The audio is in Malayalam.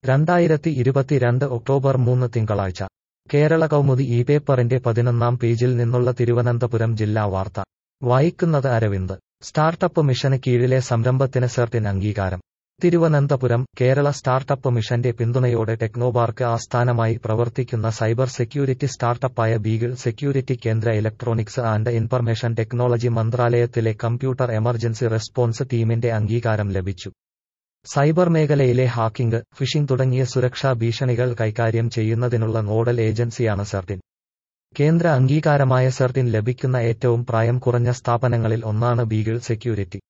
രണ്ടായിരത്തി ഇരുപത്തിരണ്ട് ഒക്ടോബർ മൂന്ന് തിങ്കളാഴ്ച കേരള കൗമുദി ഈ പേപ്പറിന്റെ പതിനൊന്നാം പേജിൽ നിന്നുള്ള തിരുവനന്തപുരം ജില്ലാ വാർത്ത വായിക്കുന്നത് അരവിന്ദ് സ്റ്റാർട്ടപ്പ് മിഷന് കീഴിലെ സംരംഭത്തിന് സെർട്ടിൻ അംഗീകാരം തിരുവനന്തപുരം കേരള സ്റ്റാർട്ടപ്പ് മിഷന്റെ പിന്തുണയോടെ ടെക്നോപാർക്ക് ആസ്ഥാനമായി പ്രവർത്തിക്കുന്ന സൈബർ സെക്യൂരിറ്റി സ്റ്റാർട്ടപ്പായ ബീഗിൾ സെക്യൂരിറ്റി കേന്ദ്ര ഇലക്ട്രോണിക്സ് ആൻഡ് ഇൻഫർമേഷൻ ടെക്നോളജി മന്ത്രാലയത്തിലെ കമ്പ്യൂട്ടർ എമർജൻസി റെസ്പോൺസ് ടീമിന്റെ അംഗീകാരം ലഭിച്ചു സൈബർ മേഖലയിലെ ഹാക്കിംഗ് ഫിഷിംഗ് തുടങ്ങിയ സുരക്ഷാ ഭീഷണികൾ കൈകാര്യം ചെയ്യുന്നതിനുള്ള നോഡൽ ഏജൻസിയാണ് സെർട്ടിൻ കേന്ദ്ര അംഗീകാരമായ സെർട്ടിൻ ലഭിക്കുന്ന ഏറ്റവും പ്രായം കുറഞ്ഞ സ്ഥാപനങ്ങളിൽ ഒന്നാണ് ബീഗിൾ സെക്യൂരിറ്റി